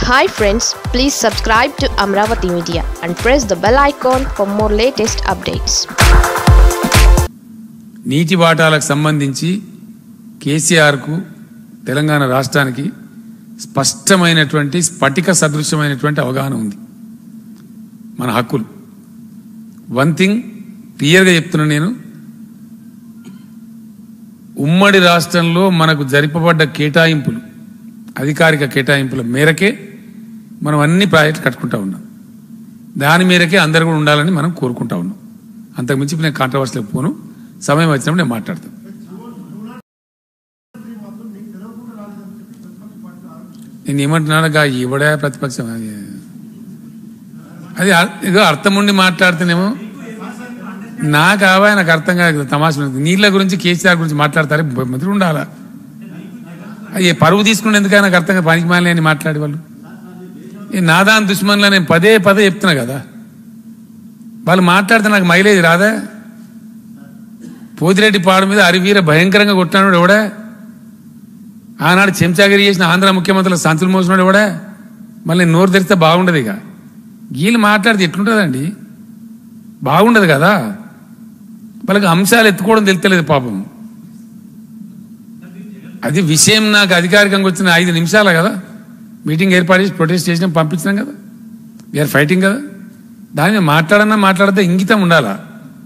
Hi friends please subscribe to Amaravati media and press the bell icon for more latest updates నీటి వాటాలకు సంబంధించి కేసీఆర్కు తెలంగాణ రాష్ట్రానికి స్పష్టమైనటువంటి స్ఫటిక సదృశ్యమైనటువంటి అవగాహన ఉంది మన హక్కులు వన్ థింగ్ క్లియర్గా చెప్తున్నా నేను ఉమ్మడి రాష్ట్రంలో మనకు జరిపబడ్డ కేటాయింపులు అధికారిక కేటాయింపుల మేరకే మనం అన్ని ప్రాజెక్టులు కట్టుకుంటా ఉన్నాం దాని మేరకే అందరు కూడా ఉండాలని మనం కోరుకుంటా ఉన్నాం అంతకుమించి నేను కాంట్రవర్సీలకు పోను సమయం వచ్చినప్పుడు నేను మాట్లాడతాను నేను ఏమంటున్నానుగా ఇవిడే ప్రతిపక్షం అది అది అర్- ఏదో అర్థం ఉండి మాట్లాడితేనేమో నాకు కావా నాకు అర్థం కాదు తమాషా ఉంది. నీళ్ళ గురించి కేసీఆర్ గురించి మాట్లాడతారు మంత్రి ఉండాలా అది పరువు తీసుకుని ఎందుకని నాకు అర్థం కాదు పనికి మాలి అని మాట్లాడే వాళ్ళు ఈ నాదాన్ దుష్మన్లో నేను పదే పదే చెప్తున్నా కదా వాళ్ళు మాట్లాడితే నాకు మైలేజ్ రాదా పోతిరెడ్డి పాడు మీద అరివీర భయంకరంగా కొట్టినాడు ఎవడా ఆనాడు చెంచాగిరి చేసిన ఆంధ్ర ముఖ్యమంత్రులు సంచులు మోసినాడు ఎవడా మళ్ళీ నోరు తెరిస్తే బాగుండదు ఇక వీళ్ళు మాట్లాడితే ఎట్లుంటుందండి బాగుండదు కదా వాళ్ళకి అంశాలు ఎత్తుకోవడం తెలుస్తలేదు పాపం అది విషయం నాకు అధికారికంగా వచ్చిన ఐదు నిమిషాలే కదా మీటింగ్ ఏర్పాటు చేసి ప్రొటెస్ట్ చేసినాం పంపించినాం కదా వీఆర్ ఫైటింగ్ కదా దాని మీద మాట్లాడన్నా మాట్లాడితే ఇంగితం ఉండాలా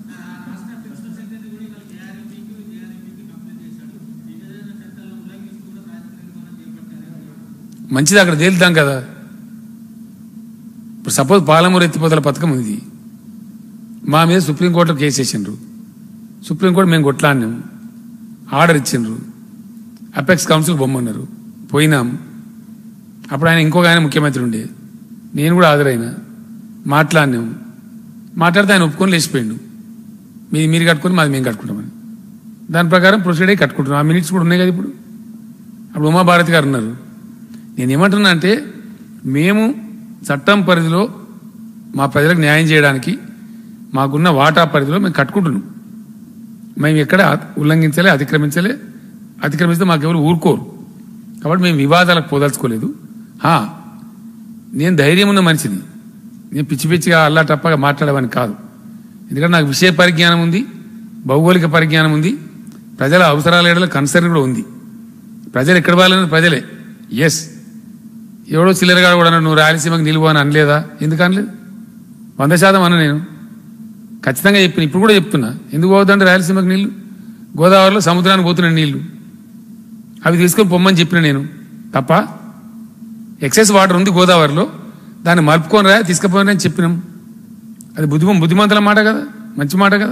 మంచిది అక్కడ తేలుతాం కదా ఇప్పుడు సపోజ్ పాలమూరు ఎత్తిపోతల పథకం ఉంది మా మీద సుప్రీంకోర్టులో కేసు వేసిండ్రు సుప్రీంకోర్టు మేము కొట్లాడినాం ఆర్డర్ ఇచ్చిండ్రు అపెక్స్ కౌన్సిల్ బొమ్మన్నారు పోయినాం అప్పుడు ఆయన ఇంకొక ఆయన ముఖ్యమంత్రి ఉండే నేను కూడా హాజరైనా మాట్లాడినాం మాట్లాడితే ఆయన ఒప్పుకొని లేచిపోయిండు మీ మీరు కట్టుకొని మాది మేము కట్టుకుంటామని దాని ప్రకారం ప్రొసీడ్ అయ్యి కట్టుకుంటున్నాం ఆ మినిట్స్ కూడా ఉన్నాయి కదా ఇప్పుడు అప్పుడు ఉమాభారతి గారు ఉన్నారు నేను ఏమంటున్నా అంటే మేము చట్టం పరిధిలో మా ప్రజలకు న్యాయం చేయడానికి మాకున్న వాటా పరిధిలో మేము కట్టుకుంటున్నాం మేము ఎక్కడ ఉల్లంఘించలే అతిక్రమించలే అతిక్రమిస్తే మాకెవరు ఊరుకోరు కాబట్టి మేము వివాదాలకు పోదలుచుకోలేదు హా, నేను ధైర్యం ఉన్న మనిషిని నేను పిచ్చి పిచ్చిగా అల్లా టప్పగా మాట్లాడేవాని కాదు ఎందుకంటే నాకు విషయ పరిజ్ఞానం ఉంది భౌగోళిక పరిజ్ఞానం ఉంది ప్రజల అవసరాల ఏడల కన్సర్న్ కూడా ఉంది ప్రజలు ఎక్కడ వాళ్ళని ప్రజలే ఎస్ ఎవడో చిల్లరగాడు కూడా అన్నాడు, నువ్వు రాయలసీమకు నిలువు అని అనలేదా ఎందుకు అనలేదు వంద శాతం అన్న నేను ఖచ్చితంగా చెప్పిన ఇప్పుడు కూడా చెప్తున్నా ఎందుకు పోవద్దంటే రాయలసీమకు నీళ్లు గోదావరిలో సముద్రానికి పోతున్న నీళ్లు అవి తీసుకొని పొమ్మని చెప్పిన నేను తప్ప ఎక్సెస్ వాటర్ ఉంది గోదావరిలో దాన్ని మలుపుకొని రా తీసుకుపోయిన అని చెప్పినాం అది బుద్ధిమ బుద్ధిమంతుల మాట కదా మంచి మాట కదా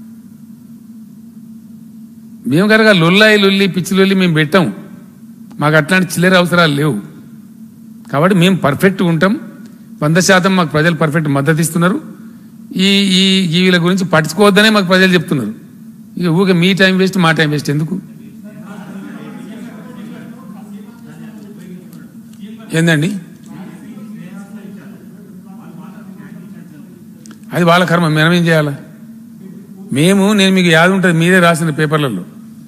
మేము కనుక లొల్లాయి లొల్లి పిచ్చి లొల్లి మేము పెట్టాం మాకు అట్లాంటి చిల్లర అవసరాలు లేవు కాబట్టి మేము పర్ఫెక్ట్గా ఉంటాం వంద శాతం మాకు ప్రజలు పర్ఫెక్ట్ మద్దతు ఇస్తున్నారు ఈ ఈ ఈ వీళ్ళ గురించి పట్టించుకోవద్దనే మాకు ప్రజలు చెప్తున్నారు ఇక ఊరికే మీ టైం వేస్ట్ మా టైం వేస్ట్ ఎందుకు ఏందండి అది వాళ్ళ కర్మ మనం ఏం చేయాలా మేము నేను మీకు యాద ఉంటుంది మీరే రాసిన పేపర్లలో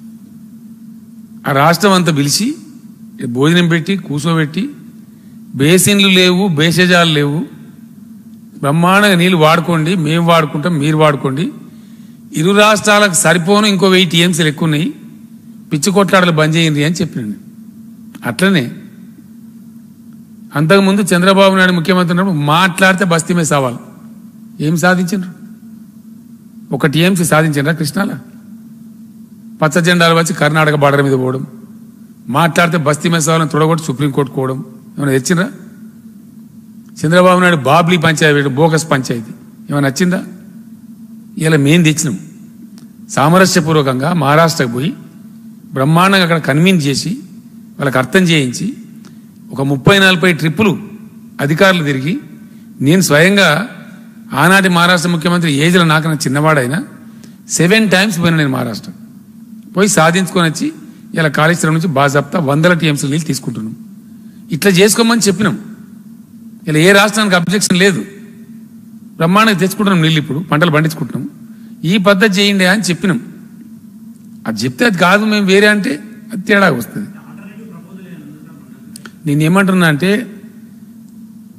ఆ రాష్ట్రం అంతా పిలిచి భోజనం పెట్టి కూర్చోబెట్టి బేసిన్లు లేవు బేసజాలు లేవు బ్రహ్మాండంగా నీళ్ళు వాడుకోండి మేము వాడుకుంటాం మీరు వాడుకోండి ఇరు రాష్ట్రాలకు సరిపోను ఇంకో వెయ్యి టీఎంసీలు ఎక్కువ ఉన్నాయి పిచ్చి కొట్లాడలు బంద్ చేయండి అని చెప్పినాను అట్లనే అంతకుముందు చంద్రబాబు నాయుడు ముఖ్యమంత్రి ఉన్నప్పుడు మాట్లాడితే బస్తీ మీద సవాల్ ఏం సాధించారు ఒక టీఎంసీ సాధించారా కృష్ణాల పచ్చ జెండాలు వచ్చి కర్ణాటక బార్డర్ మీద పోవడం మాట్లాడితే బస్తీ మీద సవాళ్ళని తొడగొట్టి సుప్రీంకోర్టు పోవడం ఏమైనా తెచ్చిండ్రా చంద్రబాబు నాయుడు బాబ్లీ పంచాయతీ బోగస్ పంచాయతీ ఏమైనా నచ్చిందా ఇలా మేం తెచ్చినాం సామరస్యపూర్వకంగా మహారాష్ట్రకు పోయి బ్రహ్మాండంగా అక్కడ కన్విన్స్ చేసి వాళ్ళకి అర్థం చేయించి ఒక ముప్పై నలభై ట్రిప్పులు అధికారులు తిరిగి నేను స్వయంగా ఆనాటి మహారాష్ట్ర ముఖ్యమంత్రి ఏజ్లో నాకన్నా చిన్నవాడైనా సెవెన్ టైమ్స్ పోయినా నేను మహారాష్ట్ర పోయి సాధించుకొని వచ్చి ఇలా కాళేశ్వరం నుంచి బాజాప్తా వందల టీఎంసీలు నీళ్ళు తీసుకుంటున్నాం ఇట్లా చేసుకోమని చెప్పినాం ఇలా ఏ రాష్ట్రానికి అబ్జెక్షన్ లేదు బ్రహ్మాండంగా తెచ్చుకుంటున్నాం నీళ్ళు ఇప్పుడు పంటలు పండించుకుంటున్నాం ఈ పద్ధతి చేయండి అని చెప్పినాం అది చెప్తే అది కాదు మేము వేరే అంటే అది తేడా వస్తుంది నేను ఏమంటున్నా అంటే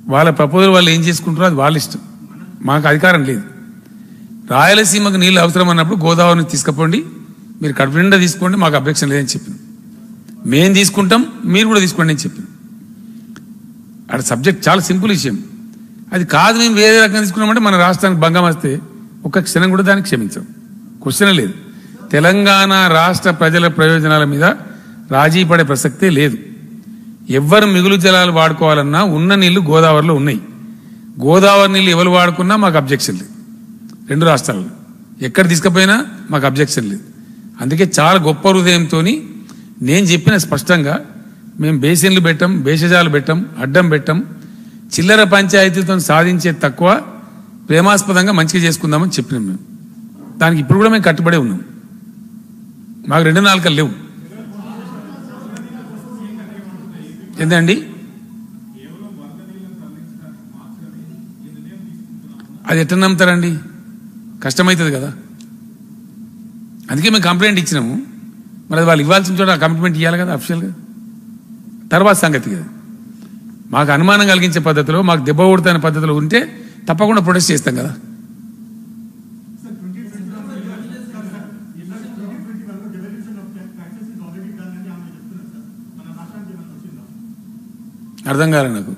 వాళ్ళ ప్రపోజల్ వాళ్ళు ఏం చేసుకుంటారో అది వాళ్ళ ఇష్టం మాకు అధికారం లేదు రాయలసీమకు నీళ్ళు అవసరం అన్నప్పుడు గోదావరిని తీసుకుపోండి మీరు కడుపు నిండా తీసుకోండి మాకు అబ్జెక్షన్ లేదని చెప్పింది మేం తీసుకుంటాం మీరు కూడా తీసుకోండి అని చెప్పింది అక్కడ సబ్జెక్ట్ చాలా సింపుల్ విషయం అది కాదు మేము వేరే రకంగా తీసుకున్నామంటే మన రాష్ట్రానికి భంగం వస్తే ఒక్క క్షణం కూడా దానికి క్షమించాం క్వశ్చన్ లేదు తెలంగాణ రాష్ట్ర ప్రజల ప్రయోజనాల మీద రాజీ పడే ప్రసక్తే లేదు ఎవ్వరు మిగులు జలాలు వాడుకోవాలన్నా ఉన్న నీళ్లు గోదావరిలో ఉన్నాయి గోదావరి నీళ్ళు ఎవరు వాడుకున్నా మాకు అబ్జెక్షన్ లేదు రెండు రాష్ట్రాల్లో ఎక్కడ తీసుకుపోయినా మాకు అబ్జెక్షన్ లేదు అందుకే చాలా గొప్ప హృదయంతో నేను చెప్పిన స్పష్టంగా మేము బేసిన్లు పెట్టాం భేషజాలు పెట్టాం అడ్డం పెట్టాం చిల్లర పంచాయతీతో సాధించే తక్కువ ప్రేమాస్పదంగా మంచిగా చేసుకుందామని చెప్పినాం మేము దానికి ఇప్పుడు కూడా మేము కట్టుబడి ఉన్నాం మాకు రెండు నాలుకలు లేవు ఏందండి అది ఎట్లా నమ్ముతారండి కష్టమవుతుంది కదా అందుకే మేము కంప్లైంట్ ఇచ్చినాము మరి అది వాళ్ళు ఇవ్వాల్సిన చోట ఆ కమిట్మెంట్ ఇవ్వాలి కదా అఫిషియల్గా తర్వాత సంగతి కదా మాకు అనుమానం కలిగించే పద్ధతిలో మాకు దెబ్బ కొడుతున్న పద్ధతిలో ఉంటే తప్పకుండా ప్రొటెస్ట్ చేస్తాం కదా అర్థం కాలే నాకు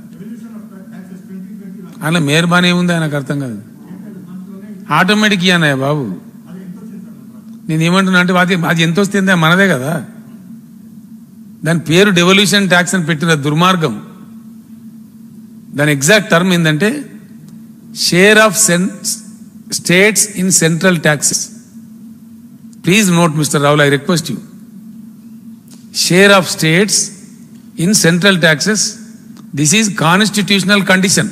అలా మేర్బానే ఉంది నాకు అర్థం కాదు ఆటోమేటిక్ ఇయ్యన్నయ్య బాబు నేను ఏమంటున్నా అంటే అది అది ఎంత వస్తుంది అది మనదే కదా దాని పేరు డెవల్యూషన్ ట్యాక్స్ అని పెట్టిన దుర్మార్గం దాని ఎగ్జాక్ట్ టర్మ్ ఏంటంటే share of states in central taxes please note mister Rahul I request you share of states in central taxes this is constitutional condition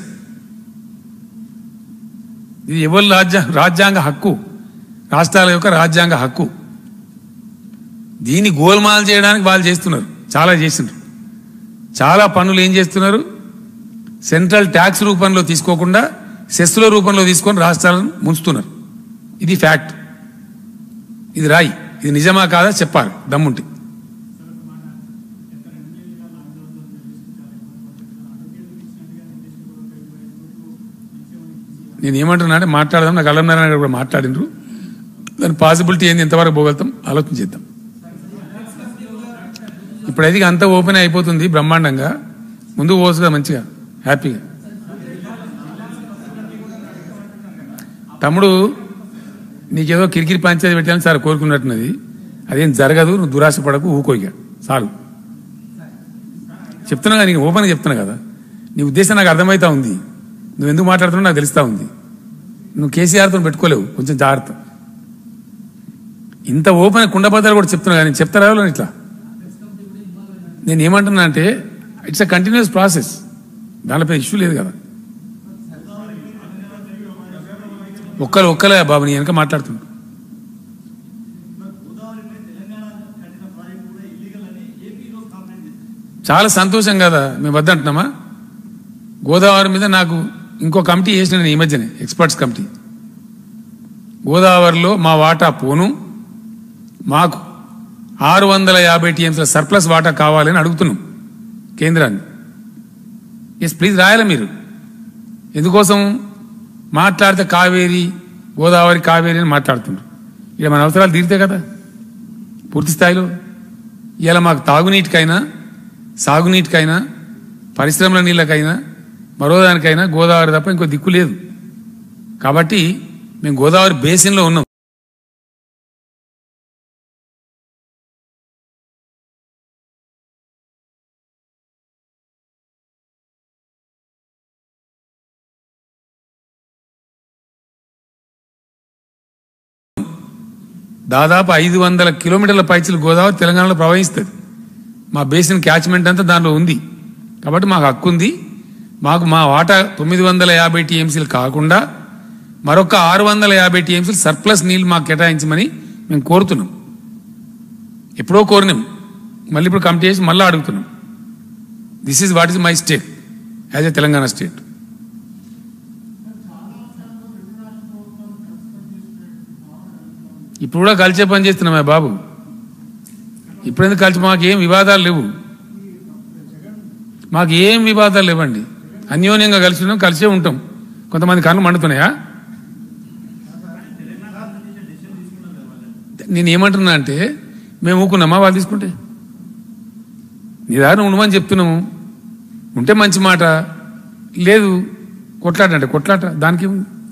ఇది ఎవరి రాజ్య రాజ్యాంగ హక్కు రాష్ట్రాల యొక్క రాజ్యాంగ హక్కు దీన్ని గోల్మాల్ చేయడానికి వాళ్ళు చేస్తున్నారు చాలా చేస్తున్నారు చాలా పనులు ఏం చేస్తున్నారు సెంట్రల్ ట్యాక్స్ రూపంలో తీసుకోకుండా సెస్సుల రూపంలో తీసుకొని రాష్ట్రాలను ముంచుతున్నారు ఇది ఫ్యాక్ట్ ఇది రాయి ఇది నిజమా కాదా చెప్పాలి దమ్ముంటే నేను ఏమంటున్నా అంటే మాట్లాడదాం నాకు అల్లం నారాయణ గారు కూడా మాట్లాడినరు దాని పాసిబిలిటీ ఏంది ఎంతవరకు పోగలుగుతాం ఆలోచన చేద్దాం ఇప్పుడైతే ఇక అంతా ఓపెన్ అయిపోతుంది బ్రహ్మాండంగా ముందుకు పోసుగా మంచిగా హ్యాపీగా తమ్ముడు నీకేదో కిరికిరి పంచాయతీ పెట్టాలని సార్ కోరుకున్నట్టున్నది అదేం జరగదు నువ్వు దురాశ పడకు ఊకోయిగా చాలు చెప్తున్నా కదా నీకు ఓపెన్గా చెప్తున్నా కదా నీ ఉద్దేశం నాకు అర్థమవుతా ఉంది నువ్వు ఎందుకు మాట్లాడుతున్నావు నాకు తెలుస్తా ఉంది నువ్వు కేసీఆర్తో పెట్టుకోలేవు కొంచెం జాగ్రత్త ఇంత ఓపెన్ కుండబద్దలు కూడా చెప్తున్నా కానీ చెప్తారా ఎవరు ఇట్లా నేను ఏమంటున్నా అంటే ఇట్స్ అ కంటిన్యూస్ ప్రాసెస్ దానిపై ఇష్యూ లేదు కదా ఒక్కరు ఒక్కలే బాబు నీ వెనక మాట్లాడుతున్నా చాలా సంతోషం కదా మేము వద్దంటున్నామా గోదావరి మీద నాకు ఇంకో కమిటీ చేసిన నేను ఈ మధ్యనే ఎక్స్పర్ట్స్ కమిటీ గోదావరిలో మా వాటా పోను మాకు ఆరు వందల యాభై టీఎంసీల సర్ప్లస్ వాటా కావాలని అడుగుతున్నాం కేంద్రాన్ని ఎస్ ప్లీజ్ రాయాలి మీరు ఎందుకోసం మాట్లాడితే కావేరి గోదావరి కావేరి అని మాట్లాడుతున్నారు ఇక మన అవసరాలు తీరితే కదా పూర్తి స్థాయిలో ఇలా మాకు తాగునీటికైనా సాగునీటికైనా పరిశ్రమల నీళ్ళకైనా మరో దానికైనా గోదావరి తప్ప ఇంకో దిక్కు లేదు కాబట్టి మేము గోదావరి బేసిన్లో ఉన్నాం దాదాపు ఐదు వందల కిలోమీటర్ల పైచలు గోదావరి తెలంగాణలో ప్రవహిస్తుంది మా బేసిన్ క్యాచ్మెంట్ అంతా దానిలో ఉంది కాబట్టి మాకు హక్కు ఉంది మాకు మా వాటా తొమ్మిది వందల యాభై టీఎంసీలు కాకుండా మరొక ఆరు వందల యాభై టీఎంసీలు సర్ప్లస్ నీళ్లు మాకు కేటాయించమని మేము కోరుతున్నాం ఎప్పుడో కోరినాం మళ్ళీ ఇప్పుడు కమిటీ చేసి మళ్ళీ అడుగుతున్నాం this is what is my state as a Telangana state ఇప్పుడు కూడా కలిసే పని చేస్తున్నామే బాబు ఇప్పుడు ఎందుకు కలిసి మాకు ఏం వివాదాలు లేవు మాకు ఏం వివాదాలు లేవండి అన్యోన్యంగా కలిసి ఉన్నాం కలిసే ఉంటాం కొంతమంది కళ్ళు మండుతున్నాయా నేను ఏమంటున్నా అంటే మేము ఊకున్నామా వాళ్ళు తీసుకుంటే నీ దారి ఉండమని చెప్తున్నాము ఉంటే మంచి మాట లేదు కొట్లాట అంటే కొట్లాట దానికి ఏముంది?